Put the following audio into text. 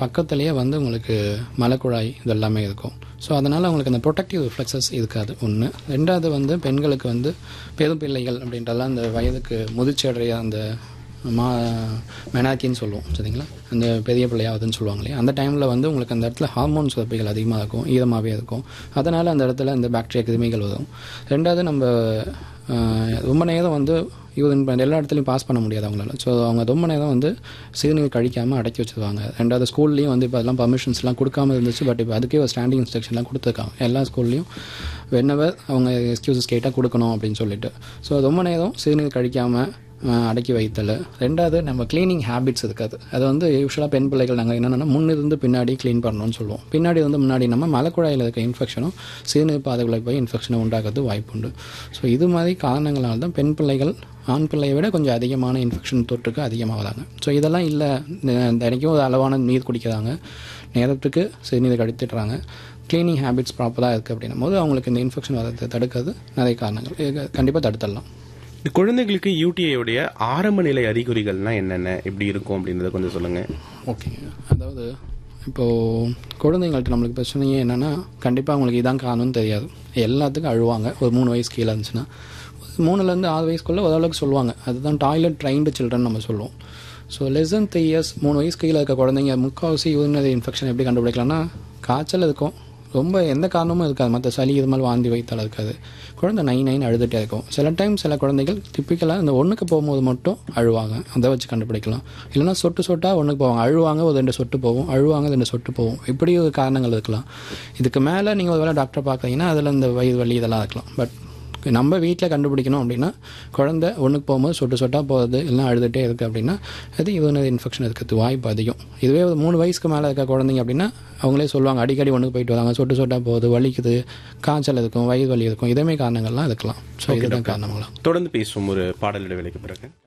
பக்கத்துலேயே வந்து உங்களுக்கு மலைக்குழாய் இது எல்லாமே இருக்கும் ஸோ அதனால் அவங்களுக்கு அந்த ப்ரொடக்டிவ் ரிஃப்ளெக்சஸ் இருக்காது ஒன்று ரெண்டாவது வந்து பெண்களுக்கு வந்து பெரும் பிள்ளைகள் அப்படின்றலாம் அந்த வயதுக்கு முதிர்ச்சி அடைய அந்த மா மெனாக்கின்னு சொல்லுவோம் சரிங்களா அந்த பெரிய பிள்ளையாவதுன்னு சொல்லுவாங்க இல்லையா அந்த டைமில் வந்து உங்களுக்கு அந்த இடத்துல ஹார்மோன் சுரப்பிகள் அதிகமாக இருக்கும் ஈரமாகவே இருக்கும் அதனால் அந்த இடத்துல அந்த பாக்டீரியா கிருமிகள் வரும் ரெண்டாவது நம்ம ஆஹ், ரொம்ப நேரம் வந்து யூரின் பண்ண எல்லா இடத்துலையும் பாஸ் பண்ண முடியாது அவங்களால ஸோ அவங்க ரொம்ப நேரம் வந்து சிறுநீர் கழிக்காமல் அடக்கி வச்சிருவாங்க ரெண்டாவது ஸ்கூல்லையும் வந்து இப்போ அதெல்லாம் பர்மிஷன்ஸ்லாம் கொடுக்காம இருந்துச்சு பட் இப்போ அதுக்கே ஒரு ஸ்டாண்டிங் இன்ஸ்ட்ரக்ஷன்லாம் கொடுத்துருக்காங்க எல்லா ஸ்கூல்லையும் வென்னவர் அவங்க எக்ஸ்கியூசஸ் கேட்டால் கொடுக்கணும் அப்படின்னு சொல்லிட்டு ஸோ ரொம்ப நேரம் சிறுநீர் கழிக்காமல் ஆஹ் அடக்கி வைத்தல் ரெண்டாவது நம்ம க்ளீனிங் ஹேபிட்ஸ் இருக்காது அது வந்து யூஸ்வலாக பெண் பிள்ளைகள் நாங்கள் என்னென்னா முன்னிருந்து பின்னாடி க்ளீன் பண்ணணும்னு சொல்லுவோம் பின்னாடி வந்து முன்னாடி நம்ம மலக்குழாயில் இருக்க இன்ஃபெக்ஷனும் சிறுநீர் பாதைகளை போய் இன்ஃபெக்ஷனை உண்டாகிறது வாய்ப்புண்டு ஸோ இது மாதிரி காரணங்களால தான் பெண் பிள்ளைகள் ஆண் பிள்ளையை விட கொஞ்சம் அதிகமான இன்ஃபெக்ஷன் தொற்றுக்கு அதிகமாகறாங்க ஸோ இதெல்லாம் இல்லை தினைக்கும் ஒரு அளவான நீர் குடிக்கிறாங்க நேரத்துக்கு சிறுநீர் கடித்துடுறாங்க க்ளீனிங் ஹேபிட்ஸ் ப்ராப்பராக இருக்குது அப்படின்னும் போது அவங்களுக்கு இந்த இன்ஃபெக்ஷன் வரதை தடுக்கிறது நிறைய காரணங்கள் கண்டிப்பாக தடுத்துடலாம் இந்த குழந்தைகளுக்கு யூடிஐ ஆரம்ப நிலை அறிகுறிகள்லாம் என்னென்ன எப்படி இருக்கும் அப்படின்றத கொஞ்சம் சொல்லுங்க ஓகேங்க அதாவது இப்போது குழந்தைங்கள்ட்ட நம்மளுக்கு பிரச்சனையே என்னென்னா கண்டிப்பாக அவங்களுக்கு இதான் காரணம்னு தெரியாது எல்லாத்துக்கும் அழுவாங்க ஒரு மூணு வயசு கீழே இருந்துச்சுன்னா ஒரு மூணுலேருந்து ஆறு வயசுக்குள்ளே ஓரளவுக்கு சொல்லுவாங்க அதுதான் டாய்லெட் ட்ரைன்டு சில்ட்ரன் நம்ம சொல்லுவோம் so less than three years மூணு வயசு கீழே இருக்க குழந்தைங்க முக்கால்வாசி யூரினரி இன்ஃபெக்ஷன் எப்படி கண்டுபிடிக்கலாம்னா காய்ச்சல் இருக்கும் ரொம்ப எந்த காரணமும் இருக்காது மற்ற சளி இது மாதிரி வாந்தி வைத்தால் இருக்காது குழந்தை நைன் நைன் அழுதுகிட்டே இருக்கும் சில டைம் சில குழந்தைகள் டிப்பிக்கலாக இந்த ஒன்றுக்கு போகும்போது மட்டும் அழுவாங்க அதை வச்சு கண்டுபிடிக்கலாம் இல்லைன்னா சொட்டு சொட்டாக ஒன்றுக்கு போவாங்க அழுவாங்க ஒரு ரெண்டு சொட்டு போகும் அழுவாங்க ரெண்டு சொட்டு போகும் இப்படி ஒரு காரணங்கள் இருக்கலாம் இதுக்கு மேலே நீங்கள் ஒரு வேளை டாக்டர் பார்க்குறீங்கன்னா அதில் இந்த வயிறு வலி இதெல்லாம் இருக்கலாம் பட் நம்ம வீட்டில் கண்டுபிடிக்கணும் அப்படின்னா குழந்தை ஒன்றுக்கு போகும்போது சொட்டு சொட்டாக போகிறது இல்லை அழுதுகிட்டே இருக்குது அப்படின்னா அது யூரினரி இன்ஃபெக்ஷன் இருக்கிறது வாய்ப்பு அதிகம் இதுவே ஒரு மூணு வயசுக்கு மேலே இருக்க குழந்தைங்க அப்படின்னா அவங்களே சொல்லுவாங்க அடிக்கடி ஒன்றுக்கு போயிட்டு வராங்க சொட்டு சொட்டாக போகுது வலிக்குது காய்ச்சல் இருக்கும் வயிறு வலி இருக்கும் இதேமே காரணங்கள்லாம் இருக்கலாம் ஸோ இதுதான் காரணங்களாம் தொடர்ந்து பேசுவோம் ஒரு பாடல் இடைவேளைக்கு பிறகு